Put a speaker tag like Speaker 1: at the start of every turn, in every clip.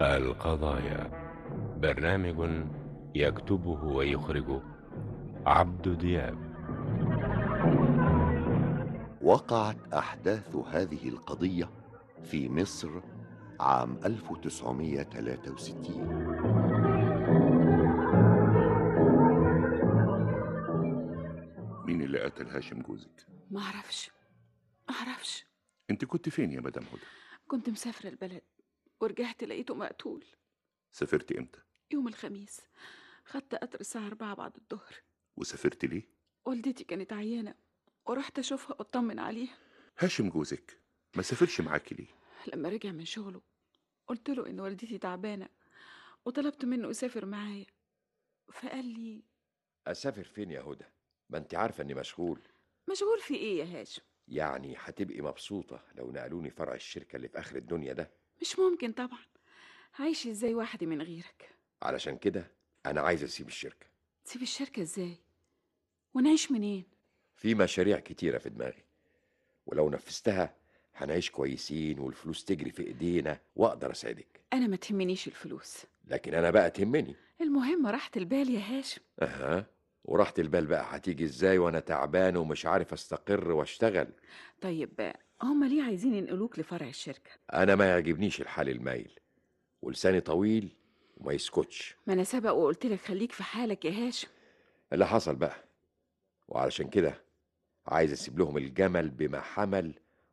Speaker 1: القضايا برنامج يكتبه ويخرجه عبد دياب
Speaker 2: وقعت أحداث هذه القضية في مصر عام 1963
Speaker 3: مين اللي قتل هاشم جوزك
Speaker 4: ما اعرفش ما اعرفش
Speaker 3: انت كنت فين يا مدام هدى
Speaker 4: كنت مسافرة البلد ورجعت لقيته مقتول
Speaker 3: سافرت امتى
Speaker 4: يوم الخميس خدت قطر الساعة أربعة بعد الظهر
Speaker 3: وسافرت ليه
Speaker 4: والدتي كانت عيانة ورحت أشوفها وأطمن عليها
Speaker 3: هاشم جوزك ما سافرش معاكي ليه
Speaker 4: لما رجع من شغله قلت له إن والدتي تعبانة وطلبت منه يسافر معايا فقال لي
Speaker 5: أسافر فين يا هدى؟ ما أنت عارفة إني مشغول
Speaker 4: مشغول في إيه يا هاشم
Speaker 5: يعني هتبقي مبسوطة لو نقلوني فرع الشركة اللي في آخر الدنيا ده
Speaker 4: مش ممكن طبعا هعيش إزاي وحدي من غيرك
Speaker 5: علشان كده أنا عايز أسيب الشركة
Speaker 4: تسيب الشركة إزاي ونعيش منين
Speaker 5: في مشاريع كتيرة في دماغي ولو نفذتها هنعيش كويسين والفلوس تجري في إيدينا وأقدر أساعدك
Speaker 4: أنا ما تهمنيش الفلوس
Speaker 5: لكن أنا بقى تهمني
Speaker 4: المهم راحة البال يا هاشم
Speaker 5: أها وراحة البال بقى هتيجي إزاي وأنا تعبان ومش عارف أستقر وأشتغل
Speaker 4: طيب هما ليه عايزين ينقلوك لفرع الشركة
Speaker 5: أنا ما يعجبنيش الحال المايل ولساني طويل وما يسكتش
Speaker 4: ما أنا سبق وقلت لك خليك في حالك يا هاشم
Speaker 5: اللي حصل بقى وعلشان كده عايز اسيب لهم الجمل بما حمل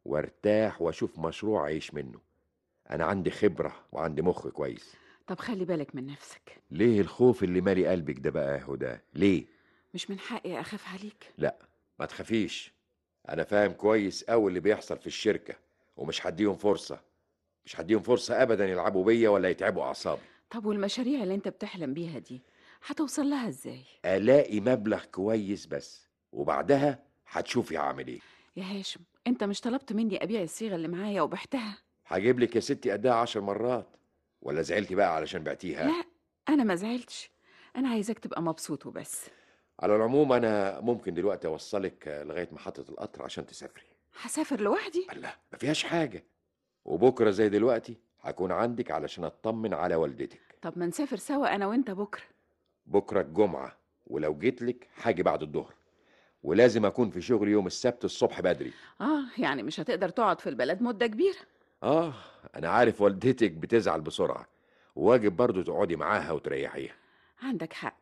Speaker 5: وارتاح واشوف مشروع اعيش منه انا عندي خبرة وعندي مخ كويس
Speaker 4: طب خلي بالك من نفسك
Speaker 5: ليه الخوف اللي مالي قلبك ده بقى يا هدى ليه
Speaker 4: مش من حقي أخاف عليك
Speaker 5: لا ما تخافيش انا فاهم كويس قوي اللي بيحصل في الشركة ومش هديهم فرصة مش هديهم فرصة ابدا يلعبوا بيا ولا يتعبوا اعصابي
Speaker 4: طب والمشاريع اللي انت بتحلم بيها دي هتوصل لها ازاي
Speaker 5: الاقي مبلغ كويس بس وبعدها هتشوفي هعمل ايه
Speaker 4: يا هاشم انت مش طلبت مني ابيع الصيغه اللي معايا وبعتها
Speaker 5: هجيب لك يا ستي قدها عشر مرات ولا زعلتي بقى علشان بعتيها
Speaker 4: لا انا ما زعلتش انا عايزاك تبقى مبسوط وبس
Speaker 5: على العموم انا ممكن دلوقتي اوصلك لغايه محطه القطر عشان تسافري
Speaker 4: هسافر لوحدي
Speaker 5: الله ما فيهاش حاجه وبكره زي دلوقتي هكون عندك علشان اطمن على والدتك
Speaker 4: طب ما نسافر سوا انا وانت بكره
Speaker 5: بكره الجمعه ولو جيت لك هاجي بعد الظهر ولازم اكون في شغل يوم السبت الصبح بدري
Speaker 4: اه يعني مش هتقدر تقعد في البلد مده كبيره
Speaker 5: اه انا عارف والدتك بتزعل بسرعه واجب برضو تقعدي معاها وتريحيها
Speaker 4: عندك حق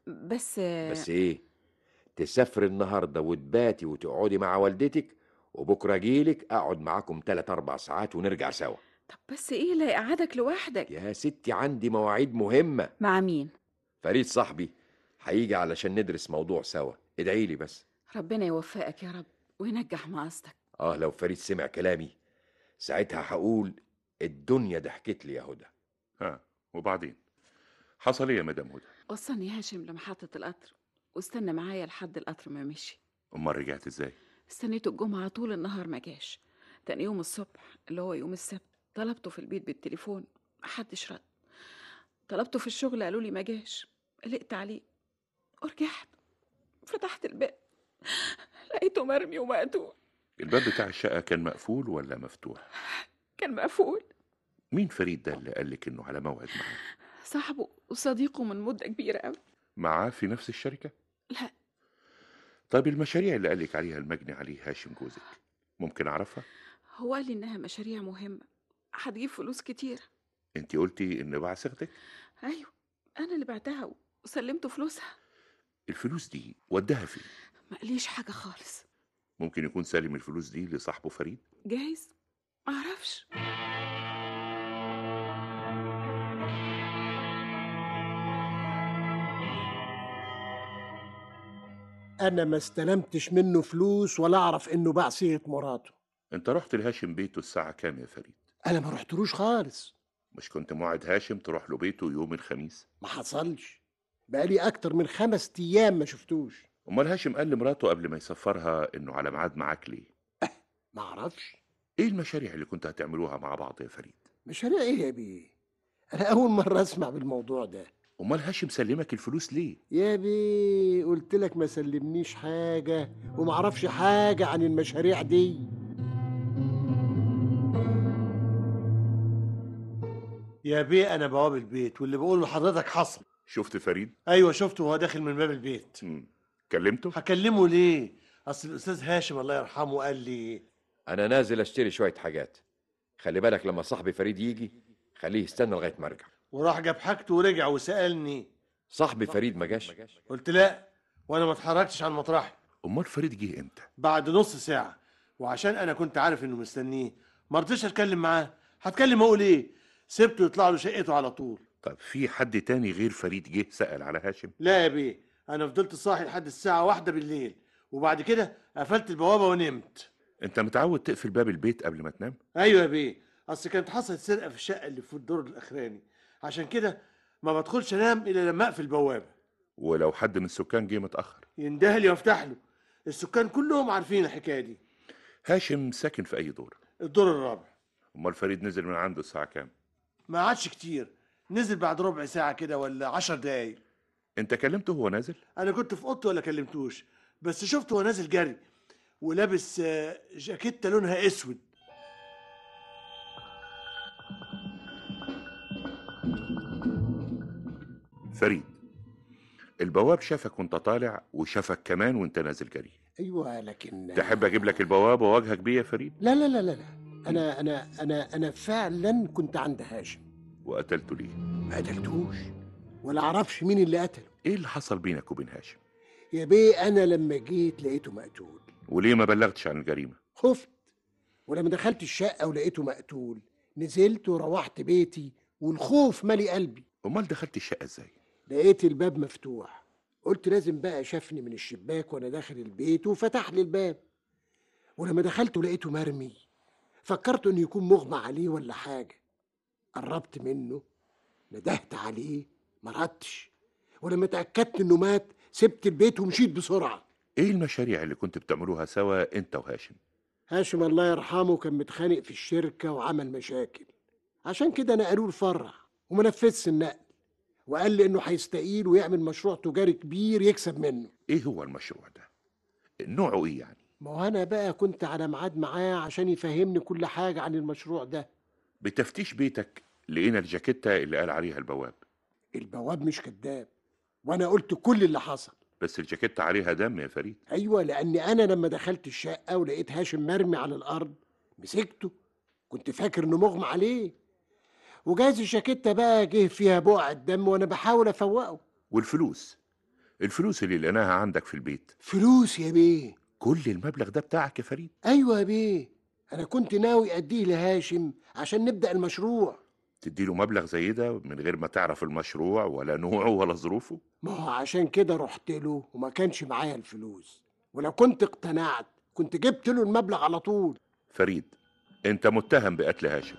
Speaker 4: بس
Speaker 5: بس ايه تسافري النهارده وتباتي وتقعدي مع والدتك وبكره اجيلك اقعد معاكم 3 4 ساعات ونرجع سوا
Speaker 4: طب بس ايه اللي يقعدك لوحدك
Speaker 5: يا ستي عندي مواعيد مهمه
Speaker 4: مع مين
Speaker 5: فريد صاحبي هيجي علشان ندرس موضوع سوا ادعي لي بس
Speaker 4: ربنا يوفقك يا رب وينجح مقاصدك
Speaker 5: اه لو فريد سمع كلامي ساعتها هقول الدنيا ضحكت لي يا هدى
Speaker 3: ها وبعدين حصل ايه يا مدام هدى
Speaker 4: وصلني هاشم لمحطة القطر واستنى معايا لحد القطر ما مشي
Speaker 3: امال رجعت ازاي
Speaker 4: استنيته الجمعة طول النهار ما جاش تاني يوم الصبح اللي هو يوم السبت طلبته في البيت بالتليفون محدش رد طلبته في الشغل قالوا لي ما جاش قلقت عليه ورجعت فتحت الباب لقيته مرمي ومقتول
Speaker 3: الباب بتاع الشقه كان مقفول ولا مفتوح
Speaker 4: كان مقفول
Speaker 3: مين فريد ده اللي قالك انه على موعد معاه
Speaker 4: صاحبه وصديقه من مدة كبيرة أوي
Speaker 3: معاه في نفس الشركه
Speaker 4: لا
Speaker 3: طيب المشاريع اللي قالك عليها المجني عليه هاشم جوزك ممكن اعرفها
Speaker 4: هو قال لي إنها مشاريع مهمة هتجيب فلوس كتير
Speaker 3: انت قلتي ان باع صيغتك
Speaker 4: أيوة أنا اللي بعتها وسلمته فلوسها
Speaker 3: الفلوس دي وداها فين
Speaker 4: ما قاليش حاجة خالص
Speaker 3: ممكن يكون سالم الفلوس دي لصاحبه فريد
Speaker 4: جايز معرفش
Speaker 6: انا ما استلمتش منه فلوس ولا اعرف انه باع صيغه مراته
Speaker 3: انت رحت لهاشم بيته الساعه كام يا فريد
Speaker 6: انا ما رحتلوش خالص
Speaker 3: مش كنت موعد هاشم تروح له بيته يوم الخميس
Speaker 6: ما حصلش بقالي اكتر من خمس ايام ما شفتوش
Speaker 3: امال هاشم قال لمراته قبل ما يسفرها انه على ميعاد معاك ليه
Speaker 6: ما اعرفش
Speaker 3: ايه المشاريع اللي كنت هتعملوها مع بعض يا فريد
Speaker 6: مشاريع ايه يا بيه انا اول مره اسمع بالموضوع ده
Speaker 3: امال هاشم سلمك الفلوس ليه
Speaker 6: يا بيه قلت لك ما سلمنيش حاجه وما اعرفش حاجه عن المشاريع دي يا بيه انا بواب البيت واللي بقوله لحضرتك حصل
Speaker 3: شفت فريد
Speaker 6: ايوه شفته وهو داخل من باب البيت
Speaker 3: مم. كلمته
Speaker 6: هكلمه ليه اصل الاستاذ هاشم الله يرحمه قال لي
Speaker 5: انا نازل اشتري شويه حاجات خلي بالك لما صاحبي فريد يجي خليه يستنى لغايه ما ارجع
Speaker 6: وراح جاب حاجته ورجع وسالني
Speaker 5: صاحبي فريد ما جاش
Speaker 6: قلت لا وانا ما اتحركتش عن مطرحي
Speaker 3: امال فريد جه امتى
Speaker 6: بعد نص ساعه وعشان انا كنت عارف انه مستنيه ما رضيتش اتكلم معاه هتكلم اقول ايه سبته يطلع له شقته على طول
Speaker 3: طب في حد تاني غير فريد جه سأل على هاشم
Speaker 6: لا يا بيه انا فضلت صاحي لحد الساعه واحدة بالليل وبعد كده قفلت البوابه ونمت
Speaker 3: انت متعود تقفل باب البيت قبل ما تنام
Speaker 6: ايوه يا بيه اصل كانت حصلت سرقه في الشقه اللي في الدور الاخراني عشان كده ما بدخلش انام الا لما اقفل البوابه
Speaker 3: ولو حد من السكان جه متأخر
Speaker 6: ينده لي وافتح له السكان كلهم عارفين الحكايه دي
Speaker 3: هاشم ساكن في اي دور
Speaker 6: الدور الرابع
Speaker 3: امال فريد نزل من عنده الساعة كام
Speaker 6: ما عادش كتير نزل بعد ربع ساعه كده ولا عشر دقايق
Speaker 3: انت كلمته وهو نازل
Speaker 6: انا كنت في اوضتي ولا كلمتوش بس شفته وهو نازل جري ولابس آه، جاكيته لونها اسود
Speaker 3: فريد البواب شافك وانت طالع وشافك كمان وانت نازل جري
Speaker 6: ايوه لكن
Speaker 3: تحب اجيب لك البواب واواجهك بيه يا فريد
Speaker 6: لا لا لا لا لا انا انا انا انا فعلا كنت عند هاشم
Speaker 3: وقتلته ليه
Speaker 6: ما قتلتوش ولا اعرفش مين اللي قتله
Speaker 3: ايه اللي حصل بينك وبين هاشم
Speaker 6: يا بيه انا لما جيت لقيته مقتول
Speaker 3: وليه ما بلغتش عن الجريمة
Speaker 6: خفت ولما دخلت الشقه ولقيته مقتول نزلت وروحت بيتي والخوف مالي قلبي
Speaker 3: امال دخلت الشقة ازاي
Speaker 6: لقيت الباب مفتوح قلت لازم بقى شافني من الشباك وانا داخل البيت وفتح لي الباب ولما دخلت لقيته مرمي فكرت انه يكون مغمى عليه ولا حاجه قربت منه ندهت عليه ما ردش ولما اتاكدت انه مات سبت البيت ومشيت بسرعه
Speaker 3: ايه المشاريع اللي كنت بتعملوها سوا انت وهاشم
Speaker 6: هاشم الله يرحمه كان متخانق في الشركه وعمل مشاكل عشان كده نقلوه الفرع وما نفذش النقل وقال لي انه هيستقيل ويعمل مشروع تجاري كبير يكسب منه
Speaker 3: ايه هو المشروع ده نوعه ايه يعني
Speaker 6: ما هو انا بقى كنت على ميعاد معاه عشان يفهمني كل حاجه عن المشروع ده
Speaker 3: بتفتيش بيتك لقينا الجاكيتة اللي قال عليها البواب
Speaker 6: البواب مش كذاب وانا قلت كل اللي حصل
Speaker 3: بس الجاكيتة عليها دم يا فريد
Speaker 6: ايوه لاني انا لما دخلت الشقه ولقيت هاشم مرمي على الارض مسكته كنت فاكر انه مغمى عليه وجايز الجاكيته بقى جه فيها بقع الدم وانا بحاول افوقه
Speaker 3: والفلوس الفلوس اللي لقيناها عندك في البيت
Speaker 6: فلوس يا بيه
Speaker 3: كل المبلغ ده بتاعك يا فريد
Speaker 6: ايوه يا بيه انا كنت ناوي اديه لهاشم عشان نبدا المشروع
Speaker 3: تديله مبلغ زي ده من غير ما تعرف المشروع ولا نوعه ولا ظروفه
Speaker 6: ما هو عشان كده رحت له وما كانش معايا الفلوس ولو كنت اقتنعت كنت جبت له المبلغ على طول
Speaker 3: فريد انت متهم بقتل هاشم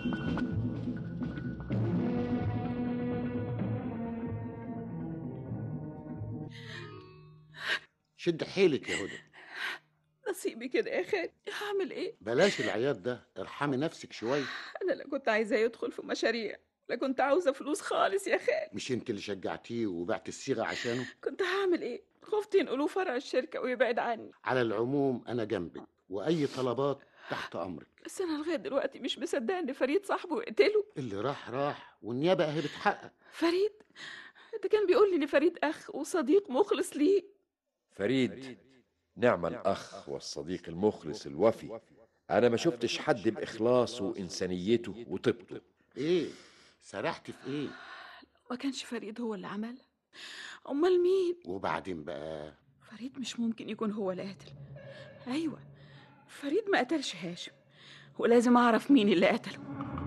Speaker 2: شد حيلك يا هدى
Speaker 4: نصيبي كده يا خالي هعمل ايه
Speaker 2: بلاش العياط ده ارحمي نفسك شويه
Speaker 4: انا لا كنت عايزاه يدخل في مشاريع لا كنت عاوزه فلوس خالص يا خالي
Speaker 2: مش انت اللي شجعتيه وبعت الصيغه عشانه
Speaker 4: كنت هعمل ايه خفت ينقلوه فرع الشركه ويبعد عني
Speaker 2: على العموم انا جنبك واي طلبات تحت امرك
Speaker 4: بس انا لغايه دلوقتي مش مصدقه ان فريد صاحبه يقتله
Speaker 2: اللي راح راح والنيابه اهي بتحقق
Speaker 4: فريد ده كان بيقول لي ان فريد اخ وصديق مخلص ليه
Speaker 5: فريد نعم الأخ والصديق المخلص الوفي أنا ما شفتش حد بإخلاصه وإنسانيته وطيبته
Speaker 2: ايه سرحت في ايه
Speaker 4: ما كانش فريد هو اللي عملها امال مين
Speaker 2: وبعدين بقى
Speaker 4: فريد مش ممكن يكون هو القاتل ايوه فريد ما قتلش هاشم ولازم اعرف مين اللي قتله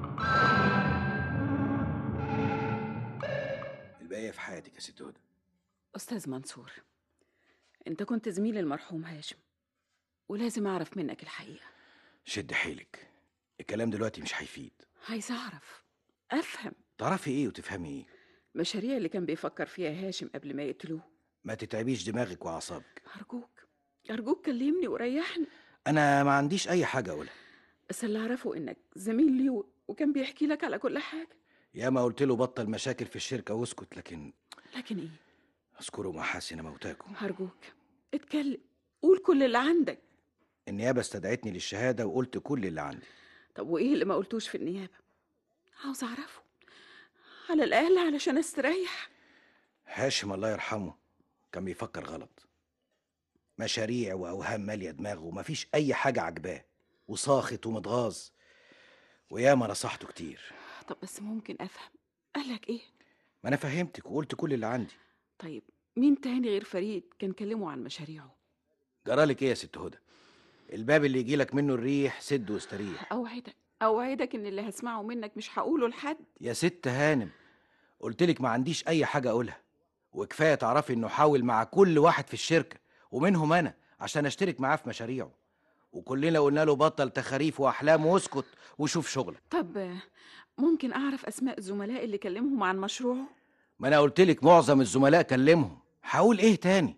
Speaker 7: الباقية في حياتك يا ست هدى
Speaker 4: استاذ منصور انت كنت زميل المرحوم هاشم ولازم اعرف منك الحقيقه
Speaker 7: شد حيلك الكلام دلوقتي مش هيفيد
Speaker 4: عايز اعرف افهم
Speaker 7: تعرفي ايه وتفهمي ايه
Speaker 4: المشاريع اللي كان بيفكر فيها هاشم قبل ما يقتلوه
Speaker 7: ما تتعبيش دماغك واعصابك
Speaker 4: ارجوك ارجوك كلمني وريحني
Speaker 7: انا ما عنديش اي حاجة اقولها
Speaker 4: بس اللي اعرفه انك زميل لي و- وكان بيحكي لك على كل حاجه
Speaker 7: يا ما قلت له بطل مشاكل في الشركة واسكت لكن
Speaker 4: لكن ايه
Speaker 7: اذكروا محاسن موتاكم
Speaker 4: ارجوك اتكلم قول كل اللي عندك
Speaker 7: النيابة استدعتني للشهادة وقلت كل اللي عندي
Speaker 4: طب وايه اللي ما قلتوش في النيابه عاوز اعرفه على الأقل علشان استريح
Speaker 7: هاشم الله يرحمه كان بيفكر غلط مشاريع واوهام ماليه دماغه ومفيش اي حاجه عجباه وساخط ومتغاظ وياما نصحته كتير
Speaker 4: طب بس ممكن أفهم قالك إيه
Speaker 7: ما انا فهمتك وقلت كل اللي عندي
Speaker 4: طيب مين تاني غير فريد كان كلمه عن مشاريعه
Speaker 7: جرالك ايه يا ست هدى الباب اللي يجيلك منه الريح سد واستريح
Speaker 4: أوعدك أوعدك إن اللي هسمعه منك مش هقوله لحد
Speaker 7: يا ست هانم قلتلك ما عنديش اي حاجه اقولها وكفايه تعرفي انه حاول مع كل واحد في الشركه ومنهم انا عشان اشترك معاه في مشاريعه وكلنا قلنا له بطل تخاريف واحلام واسكت وشوف شغلك
Speaker 4: طب آه، ممكن أعرف أسماء الزملاء اللي كلمهم عن مشروعه
Speaker 7: ما انا قلتلك معظم الزملاء كلمهم هقول ايه تاني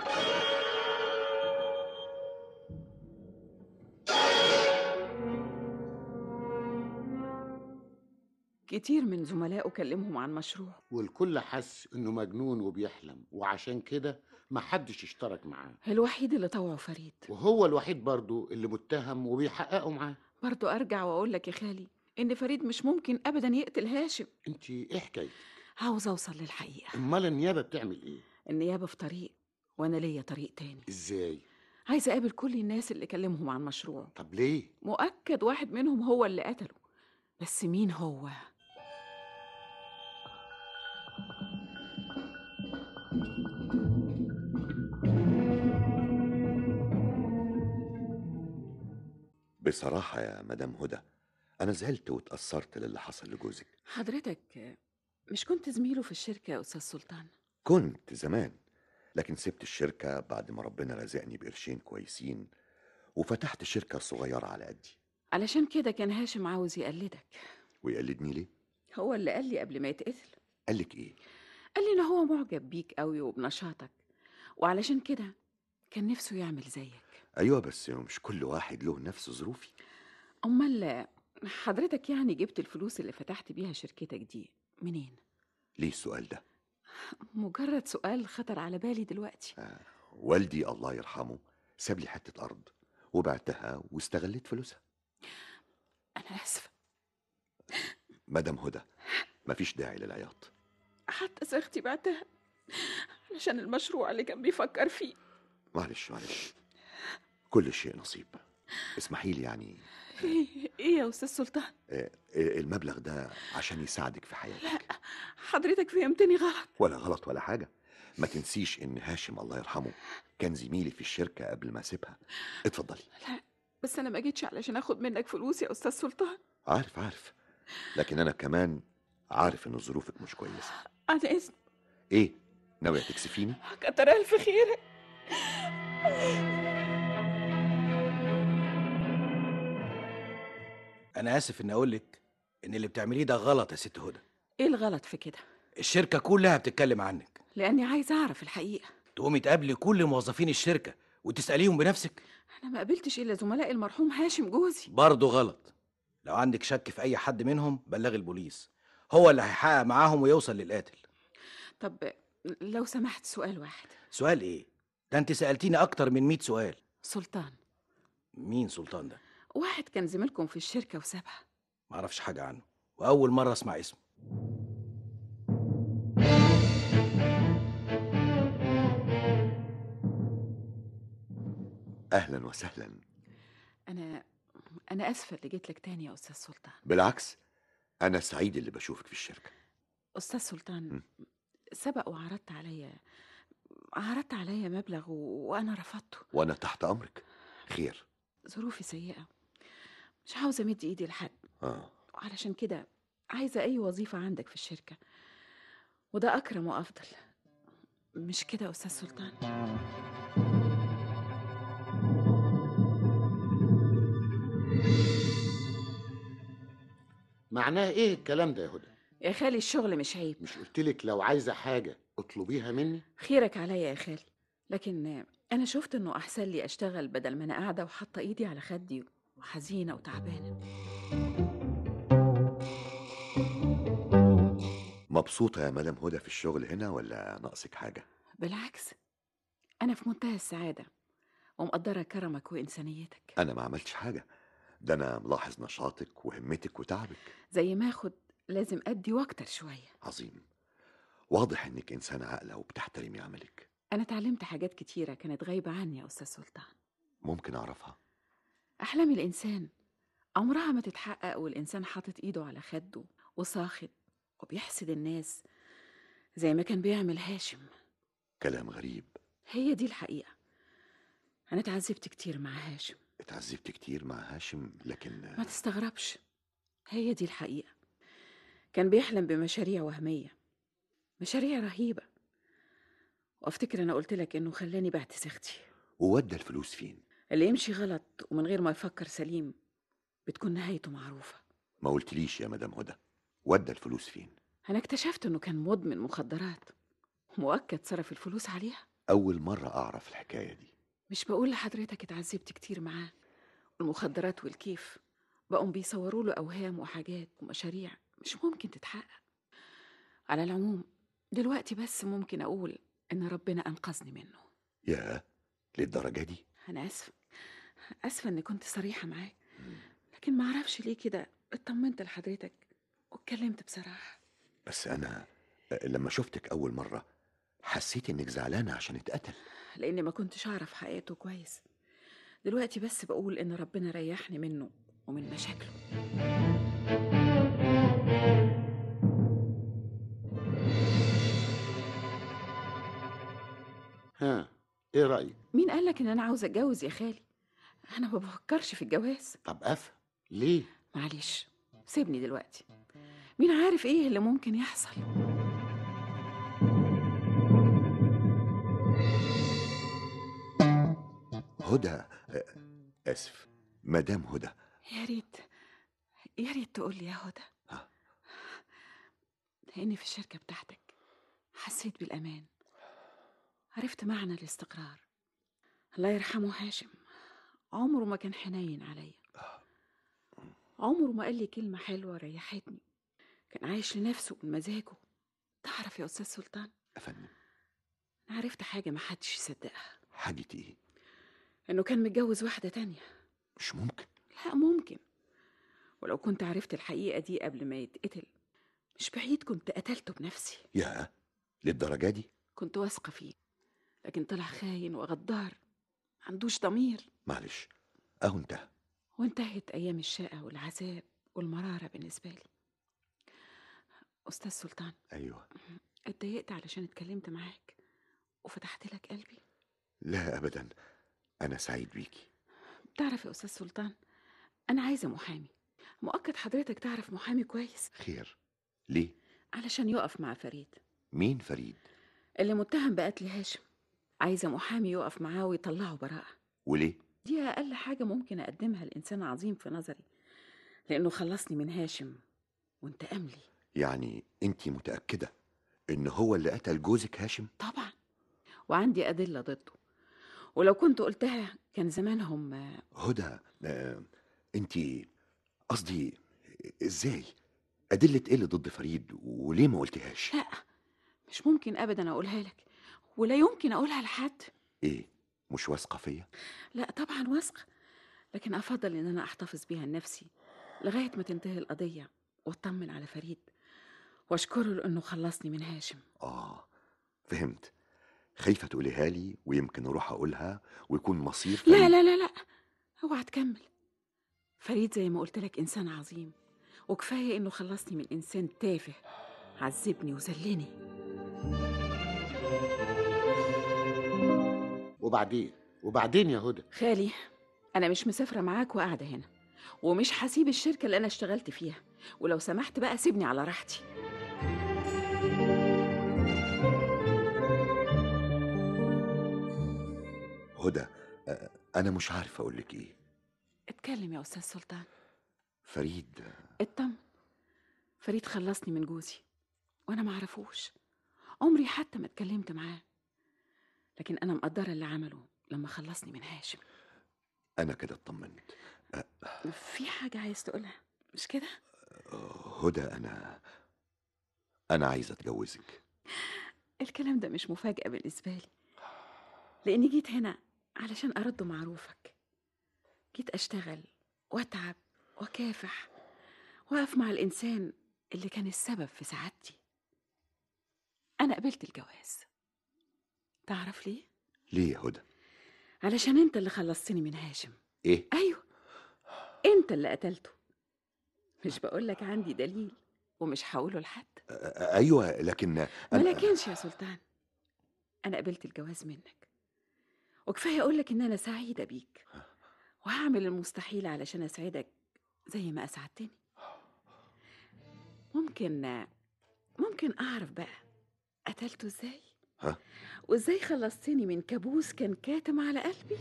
Speaker 4: كتير من زملائه كلمهم عن مشروعه
Speaker 2: والكل حس انه مجنون وبيحلم وعشان كده محدش اشترك معاه
Speaker 4: الوحيد اللي طوعه فريد
Speaker 2: وهو الوحيد برضو اللي متهم وبيحققوا معاه
Speaker 4: برضو أرجع وأقول لك يا خالي إن فريد مش ممكن أبدا يقتل هاشم
Speaker 2: انت ايه حكايتك
Speaker 4: عاوز أوصل للحقيقة
Speaker 2: امال النيابه بتعمل ايه
Speaker 4: النيابة في طريق وأنا ليا طريق تاني
Speaker 2: ازاي
Speaker 4: عايزة أقابل كل الناس اللي كلمهم عن مشروعه
Speaker 2: طب ليه
Speaker 4: مؤكد واحد منهم هو اللي قتله بس مين هو
Speaker 5: بصراحة يا مدام هدى أنا زعلت واتأثرت للي حصل لجوزك
Speaker 4: حضرتك مش كنت زميله في الشركة يا أستاذ سلطان
Speaker 5: كنت زمان لكن سبت الشركة بعد ما ربنا رزقني بقرشين كويسين وفتحت شركة صغيرة على قدي
Speaker 4: علشان كده كان هاشم عاوز يقلدك
Speaker 5: ويقلدني ليه؟
Speaker 4: هو اللي قال لي قبل ما يتقتل
Speaker 5: قالك إيه؟
Speaker 4: قال لي إن هو معجب بيك قوي وبنشاطك وعلشان كده كان نفسه يعمل زيك
Speaker 5: أيوة بس مش كل واحد له نفس ظروفي
Speaker 4: أمال حضرتك يعني جبت الفلوس اللي فتحت بيها شركتك دي منين؟
Speaker 5: ليه السؤال ده؟
Speaker 4: مجرد سؤال خطر على بالي دلوقتي
Speaker 5: آه والدي الله يرحمه ساب لي حتة أرض وبعتها واستغليت فلوسها
Speaker 4: أنا آسفة
Speaker 5: مدام هدى مفيش داعي للعياط
Speaker 4: حتى صيغتي بعتها علشان المشروع اللي كان بيفكر فيه
Speaker 5: معلش معلش كل شيء نصيب اسمحي لي يعني
Speaker 4: إيه إيه يا أستاذ سلطان؟
Speaker 5: آه، المبلغ ده عشان يساعدك في حياتك
Speaker 4: حضرتك فهمتني غلط
Speaker 5: ولا غلط ولا حاجة ما تنسيش ان هاشم الله يرحمه كان زميلي في الشركة قبل ما اسيبها اتفضلي
Speaker 4: لا بس أنا ما جيتش علشان آخد منك فلوس يا أستاذ سلطان
Speaker 5: عارف عارف لكن انا كمان عارف ان ظروفك مش كويسة
Speaker 4: عن إذن
Speaker 5: ايه ناوية تكسفيني
Speaker 4: كتر ألف خيرك
Speaker 7: انا اسف اني اقول لك ان اللي بتعمليه ده غلط يا ست هدى
Speaker 4: إيه الغلط في كده؟
Speaker 7: الشركه كلها بتتكلم عنك
Speaker 4: لأني عايزة أعرف الحقيقة
Speaker 7: تقومي تقابلي كل موظفين الشركه وتساليهم بنفسك
Speaker 4: أنا ما قابلتش إلا زملاء المرحوم هاشم جوزي
Speaker 7: برضه غلط لو عندك شك في اي حد منهم بلغي البوليس هو اللي هيحقق معاهم ويوصل للقاتل
Speaker 4: طب لو سمحت سؤال واحد
Speaker 7: سؤال ايه ده انت سالتيني اكتر من 100 سؤال
Speaker 4: سلطان
Speaker 7: مين سلطان ده
Speaker 4: واحد كان زميلكم في الشركة وسابها
Speaker 7: معرفش حاجه عنه واول مره اسمع اسمه
Speaker 5: اهلا وسهلا
Speaker 4: أنا أنا آسفة اللي جيت لك تاني يا أستاذ سلطان
Speaker 5: بالعكس انا سعيد اللي بشوفك في الشركة
Speaker 4: أستاذ سلطان
Speaker 5: م.
Speaker 4: سبق وعرضت عليا عرضت عليا مبلغ و... وأنا رفضته
Speaker 5: وانا تحت امرك خير
Speaker 4: ظروفي سيئة مش عاوزة أمد إيدي لحد
Speaker 5: اه
Speaker 4: وعلشان كده عايزة أي وظيفة عندك في الشركة وده أكرم وأفضل مش كده يا أستاذ سلطان
Speaker 2: معناه ايه الكلام ده يا هدى
Speaker 4: يا خالي الشغل مش عيب
Speaker 2: مش قلتلك لو عايزه حاجه اطلبيها مني
Speaker 4: خيرك عليا يا خالي لكن أنا شفت إنه أحسن لي أشتغل بدل ما أنا قاعدة وحاطة إيدي على خدي وحزينة وتعبانة
Speaker 5: مبسوطة يا مدام هدى في الشغل هنا ولا ناقصك حاجة
Speaker 4: بالعكس أنا في منتهى السعادة ومقدرة كرمك وإنسانيتك
Speaker 5: انا ما عملتش حاجة ده انا ملاحظ نشاطك وهمتك وتعبك
Speaker 4: زي ما أخد لازم أدي وأكتر شوية
Speaker 8: عظيم واضح انك انسانة عاقلة وبتحترمي عملك
Speaker 4: أنا اتعلمت حاجات كتيرة كانت غايبة عني يا أستاذ سلطان
Speaker 8: ممكن اعرفها
Speaker 4: أحلام الإنسان عمرها ما تتحقق والإنسان حاطط إيده على خده وساخط وبيحسد الناس زي ما كان بيعمل هاشم
Speaker 8: كلام غريب
Speaker 4: هي دي الحقيقة أنا اتعذبت كتير مع هاشم
Speaker 8: اتعذبت كتير مع هاشم لكن
Speaker 4: ما تستغربش هي دي الحقيقة كان بيحلم بمشاريع وهمية مشاريع رهيبة وافتكر انا قلت لك انه خلاني بعت اختي
Speaker 8: وودى الفلوس فين
Speaker 4: اللي يمشي غلط ومن غير ما يفكر سليم بتكون نهايته معروفة
Speaker 8: ما قلتليش يا مدام هدى ودى الفلوس فين
Speaker 4: انا اكتشفت انه كان مدمن مخدرات مؤكد صرف الفلوس عليها
Speaker 8: اول مرة اعرف الحكاية دي
Speaker 4: مش بقول لحضرتك اتعذبت كتير معاه المخدرات والكيف بقوا بيصوروا له اوهام وحاجات ومشاريع مش ممكن تتحقق على العموم دلوقتي بس ممكن اقول ان ربنا انقذني منه
Speaker 8: يا للدرجة دي
Speaker 4: انا اسفه اسفه اني كنت صريحه معاك لكن ما اعرفش ليه كده اطمنت لحضرتك واتكلمت بصراحه
Speaker 8: بس انا لما شفتك اول مرة حسيت انك زعلانة عشان اتقتل
Speaker 4: لاني ما كنتش اعرف حقيقته كويس دلوقتي بس بقول ان ربنا ريحني منه ومن مشاكله
Speaker 2: ها ايه رايك
Speaker 4: مين قالك ان انا عاوزه اتجوز يا خالي انا ما بفكرش في الجواز
Speaker 2: طب افهم ليه
Speaker 4: معلش سيبني دلوقتي مين عارف ايه اللي ممكن يحصل
Speaker 8: هدى آه، اسف مدام هدى
Speaker 4: يا ريت يا ريت تقول لي يا هدى
Speaker 8: ها.
Speaker 4: لاني في الشركه بتاعتك حسيت بالامان عرفت معنى الاستقرار الله يرحمه هاشم عمره ما كان حنين عليا عمره ما قال لي كلمه حلوه ريحتني كان عايش لنفسه بمزاجه تعرف يا استاذ سلطان
Speaker 8: افندم
Speaker 4: انا عرفت حاجه ما حدش يصدقها
Speaker 8: حاجة ايه
Speaker 4: انه كان متجوز واحده تانية
Speaker 8: مش ممكن
Speaker 4: لا ممكن ولو كنت عرفت الحقيقة دي قبل ما يتقتل مش بعيد كنت قتلته بنفسي
Speaker 8: يا للدرجة دي
Speaker 4: كنت واثقة فيه لكن طلع خاين وغدار عندوش ضمير
Speaker 8: معلش اهو انتهى
Speaker 4: وانتهت أيام الشقة والعذاب والمرارة بالنسبة لي أستاذ سلطان
Speaker 8: ايوه
Speaker 4: اتضايقت علشان اتكلمت معاك وفتحت لك قلبي
Speaker 8: لا ابدا انا سعيد بيكي
Speaker 4: تعرف يا أستاذ سلطان أنا عايزة محامي مؤكد حضرتك تعرف محامي كويس
Speaker 8: خير ليه
Speaker 4: علشان يقف مع فريد
Speaker 8: مين فريد
Speaker 4: اللي متهم بقتل هاشم عايزة محامي يقف معاه ويطلعه براءة
Speaker 8: وليه
Speaker 4: دي أقل حاجة ممكن أقدمها لإنسان عظيم في نظري لأنه خلصني من هاشم وانتقم لي
Speaker 8: يعني انت متأكدة ان هو اللي قتل جوزك هاشم
Speaker 4: طبعا وعندي أدلة ضده ولو كنت قلتها كان زمانهم آه،
Speaker 8: هدى آه، انت قصدي ازاي أدلة ايه اللي ضد فريد وليه ما قلتهاش
Speaker 4: لا مش ممكن أبدا أقولها لك ولا يمكن أقولها لحد
Speaker 8: ايه مش واثقة فيا
Speaker 4: لا طبعا واثقة لكن أفضل إن أنا أحتفظ بيها لنفسي لغاية ما تنتهي القضية واطمن على فريد واشكره لأنه خلصني من هاشم
Speaker 8: اه فهمت خايفة تقوليها لي ويمكن اروح اقولها ويكون مصير
Speaker 4: لا
Speaker 8: فريد-
Speaker 4: لا لا لا اوعى تكمل فريد زي ما قلت لك انسان عظيم وكفايه انه خلصني من انسان تافه عذبني وذلني
Speaker 2: وبعدين وبعدين يا هدى
Speaker 4: خالي انا مش مسافره معاك وقاعده هنا ومش هسيب الشركه اللي انا اشتغلت فيها ولو سمحت بقى سيبني على راحتي
Speaker 8: هدى آه، انا مش عارف اقول لك ايه
Speaker 4: اتكلم يا استاذ سلطان
Speaker 8: فريد
Speaker 4: اطمن فريد خلصني من جوزي وانا معرفوش عمري حتى ما اتكلمت معاه لكن انا مقدره اللي عمله لما خلصني من هاشم
Speaker 8: انا كده اطمنت
Speaker 4: في حاجه عايز تقولها مش كده
Speaker 8: آه، هدى انا انا عايز اتجوزك
Speaker 4: الكلام ده مش مفاجأة بالنسبة لي لأني جيت هنا علشان أرد معروفك جيت أشتغل وأتعب وأكافح وأقف مع الإنسان اللي كان السبب في سعادتي أنا قبلت الجواز تعرف ليه؟
Speaker 8: ليه يا هدى
Speaker 4: علشان أنت اللي خلصتني من هاشم
Speaker 8: ايه
Speaker 4: أيوه أنت اللي قتلته مش بقولك عندي دليل ومش هقوله لحد
Speaker 8: آه، ايوه لكن
Speaker 4: ما
Speaker 8: أنا-
Speaker 4: لكنش يا سلطان أنا قبلت الجواز منك وكفاية أقولك إن أنا سعيدة بيك وهعمل المستحيل علشان أسعدك زي ما أسعدتني ممكن ممكن أعرف بقى قتلته إزاي؟
Speaker 8: ها؟
Speaker 4: وإزاي خلصتني من كابوس كان كاتم على قلبي؟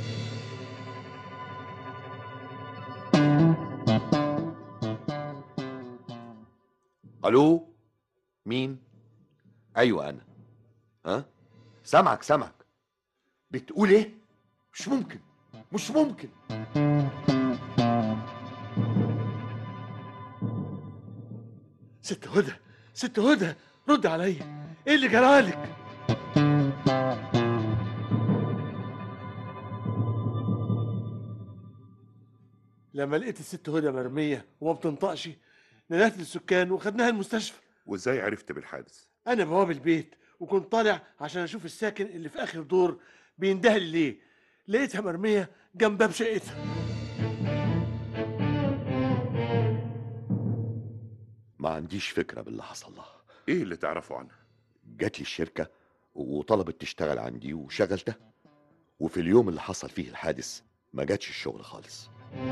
Speaker 8: الو مين ايوه انا ها سامعك سامعك بتقول ايه مش ممكن مش ممكن
Speaker 9: ست هدى ست هدى رد عليا ايه اللي جرالك لما لقيت الست هدى مرمية وما بتنطقش ندهت للسكان وخدناها المستشفى
Speaker 3: وازاي عرفت بالحادث
Speaker 9: انا بواب البيت وكنت طالع عشان اشوف الساكن اللي في اخر دور بيندهلي ليه لقيتها مرمية جنب باب شقتها
Speaker 8: ما عنديش فكره باللي حصل لها
Speaker 3: ايه اللي تعرفه عنها
Speaker 8: جات لي الشركه وطلبت تشتغل عندي وشغلتها وفي اليوم اللي حصل فيه الحادث ما جاتش الشغل خالص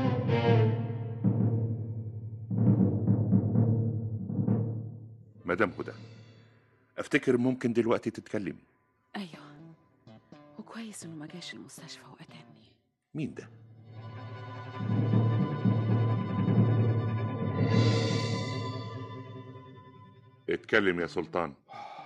Speaker 3: مدام هدى افتكر ممكن دلوقتي تتكلمي
Speaker 4: أيوه وكويس إنه ما جاش المستشفى وقتلني
Speaker 3: مين ده اتكلم يا سلطان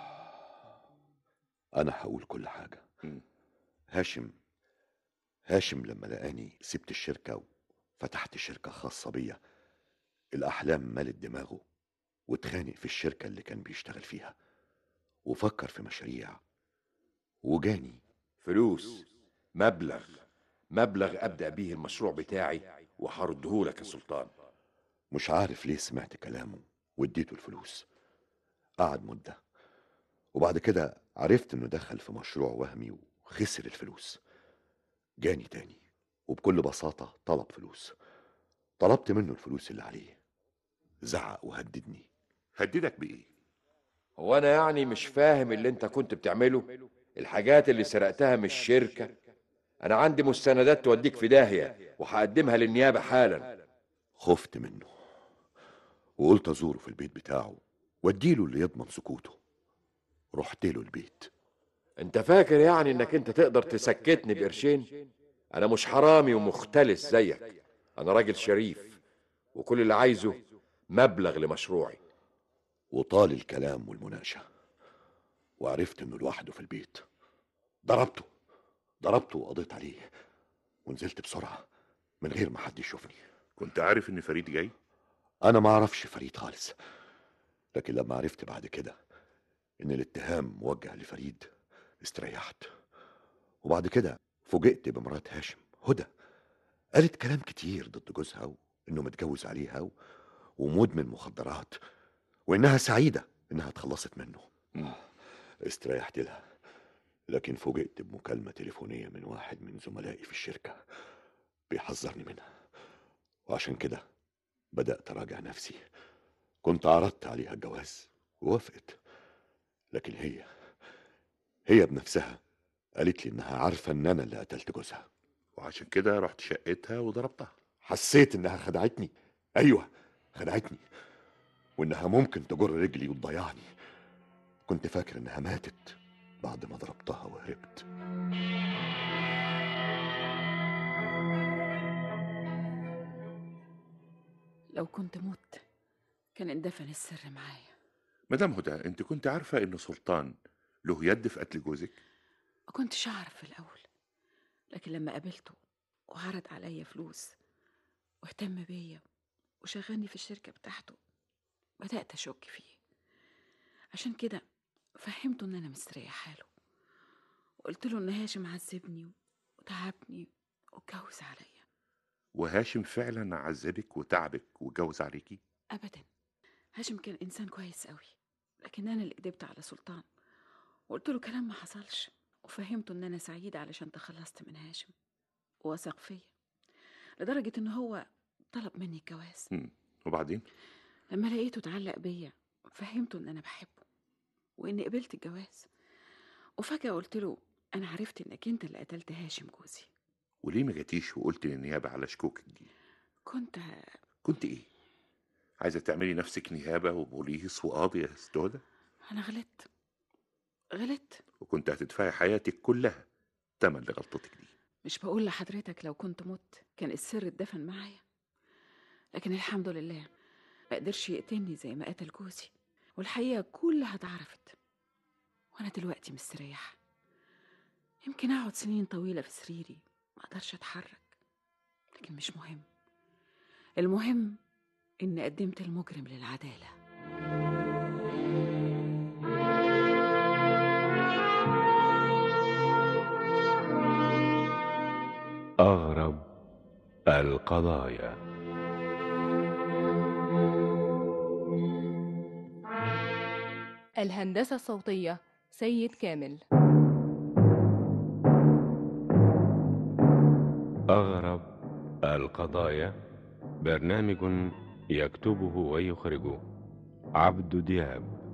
Speaker 8: انا هقول كل حاجه
Speaker 3: مم.
Speaker 8: هاشم هاشم لما لقاني سبت الشركه وفتحت شركه خاصه بيا الاحلام ملت دماغه واتخانق في الشركه اللي كان بيشتغل فيها وفكر في مشاريع وجاني
Speaker 5: فلوس مبلغ مبلغ ابدا بيه المشروع بتاعي وهردهولك يا سلطان
Speaker 8: مش عارف ليه سمعت كلامه واديته الفلوس قعد مدة وبعد كده عرفت انه دخل في مشروع وهمي وخسر الفلوس جاني تاني وبكل بساطة طلب فلوس طلبت منه الفلوس اللي عليه زعق وهددني
Speaker 3: هددك بايه
Speaker 5: هو انا يعني مش فاهم اللي انت كنت بتعمله الحاجات اللي سرقتها من الشركه انا عندي مستندات توديك في داهيه وهقدمها للنيابه حالا
Speaker 8: خفت منه وقلت ازوره في البيت بتاعه واديله اللي يضمن سكوته رحت له البيت
Speaker 5: انت فاكر يعني انك انت تقدر تسكتني بقرشين انا مش حرامي ومختلس زيك انا راجل شريف وكل اللي عايزه مبلغ لمشروعي
Speaker 8: وطال الكلام والمناقشة وعرفت انه لوحده في البيت ضربته ضربته وقضيت عليه ونزلت بسرعة من غير ما حد يشوفني
Speaker 3: كنت عارف ان فريد جاي
Speaker 8: انا ما اعرفش فريد خالص لكن لما عرفت بعد كده ان الاتهام موجه لفريد استريحت وبعد كده فوجئت بمرات هاشم هدى قالت كلام كتير ضد جوزها وانه متجوز عليها و... ومدمن مخدرات وانها سعيده انها اتخلصت منه
Speaker 3: مم.
Speaker 8: استريحت لها لكن فوجئت بمكالمه تليفونيه من واحد من زملائي في الشركه بيحذرني منها وعشان كده بدات اراجع نفسي كنت عرضت عليها الجواز ووافقت لكن هي هي بنفسها قالت لي انها عارفه ان انا اللي قتلت جوزها
Speaker 3: وعشان كده رحت شقتها وضربتها
Speaker 8: حسيت انها خدعتني ايوه خدعتني وانها ممكن تجر رجلي وتضيعني كنت فاكر انها ماتت بعد ما ضربتها وهربت
Speaker 4: لو كنت مت كان اندفن السر معايا
Speaker 3: مدام هدى انت كنت عارفه ان سلطان له يد في قتل جوزك
Speaker 4: ما كنتش أعرف في الأول لكن لما قابلته وعرض عليا فلوس واهتم بيا وشغلني في الشركة بتاعته بدأت أشك فيه عشان كده فهمته إن أنا مستريحة له وقلت له إن هاشم عذبني وتعبني واتجوز عليا
Speaker 3: وهاشم فعلا عذبك وتعبك وجوز عليكي
Speaker 4: أبدا هاشم كان إنسان كويس قوي لكن أنا اللي كدبت على سلطان وقلت له كلام ما حصلش وفهمته إن أنا سعيدة علشان تخلصت من هاشم وثق فيا لدرجة إن هو طلب مني الجواز
Speaker 3: مم. وبعدين
Speaker 4: لما لقيته اتعلق بيا فهمته إن أنا بحبه وإني قبلت الجواز وفجأة قلت له أنا عرفت إنك أنت اللي قتلت هاشم جوزي
Speaker 3: وليه ما جاتيش وقلت للنيابة على شكوكك دي
Speaker 4: كنت
Speaker 3: كنت ايه عايزة تعملي نفسك نيابة وبوليس وقاضي يا ست هدى
Speaker 4: أنا غلطت غلطت
Speaker 3: وكنت هتدفعي حياتك كلها تمن لغلطتك دي
Speaker 4: مش بقول لحضرتك لو كنت مت كان السر اتدفن معايا لكن الحمد لله ما قدرش يقتلني زي ما قتل جوزي والحقيقة كلها اتعرفت وأنا دلوقتي مستريحة يمكن أقعد سنين طويلة في سريري ما أقدرش أتحرك لكن مش مهم المهم إني قدمت المجرم للعدالة
Speaker 1: أغرب القضايا
Speaker 10: الهندسة الصوتية سيد كامل
Speaker 1: أغرب القضايا برنامج يكتبه ويخرجه عبد دياب